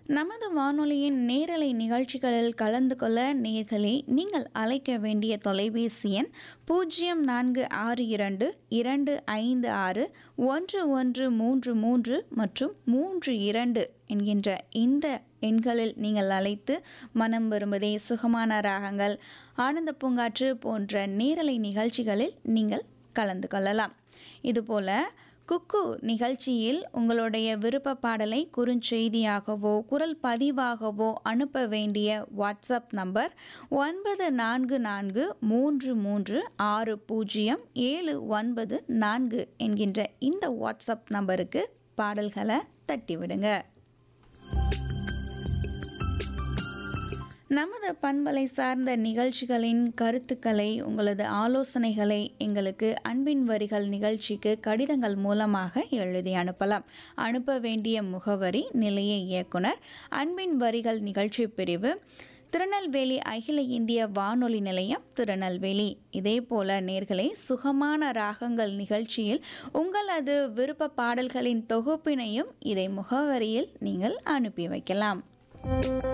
நமது வானொலியின் நேரலை நிகழ்ச்சிகளில் கலந்து கொள்ள நேர்களே நீங்கள் அழைக்க வேண்டிய தொலைபேசி எண் பூஜ்ஜியம் நான்கு ஆறு இரண்டு இரண்டு ஐந்து ஆறு ஒன்று ஒன்று மூன்று மூன்று மற்றும் மூன்று இரண்டு என்கின்ற இந்த எண்களில் நீங்கள் அழைத்து மனம் விரும்புதே சுகமான ராகங்கள் ஆனந்த பூங்காற்று போன்ற நேரலை நிகழ்ச்சிகளில் நீங்கள் கலந்து கொள்ளலாம் இதுபோல குக்கு நிகழ்ச்சியில் உங்களுடைய விருப்ப பாடலை குறுஞ்செய்தியாகவோ குரல் பதிவாகவோ அனுப்ப வேண்டிய வாட்ஸ்அப் நம்பர் ஒன்பது நான்கு நான்கு மூன்று மூன்று ஆறு பூஜ்ஜியம் ஏழு ஒன்பது நான்கு என்கின்ற இந்த வாட்ஸ்அப் நம்பருக்கு பாடல்களை தட்டிவிடுங்க நமது பண்பலை சார்ந்த நிகழ்ச்சிகளின் கருத்துக்களை உங்களது ஆலோசனைகளை எங்களுக்கு அன்பின் வரிகள் நிகழ்ச்சிக்கு கடிதங்கள் மூலமாக எழுதி அனுப்பலாம் அனுப்ப வேண்டிய முகவரி நிலைய இயக்குனர் அன்பின் வரிகள் நிகழ்ச்சி பிரிவு திருநெல்வேலி அகில இந்திய வானொலி நிலையம் திருநெல்வேலி இதே போல நேர்களை சுகமான ராகங்கள் நிகழ்ச்சியில் உங்களது விருப்ப பாடல்களின் தொகுப்பினையும் இதை முகவரியில் நீங்கள் அனுப்பி வைக்கலாம்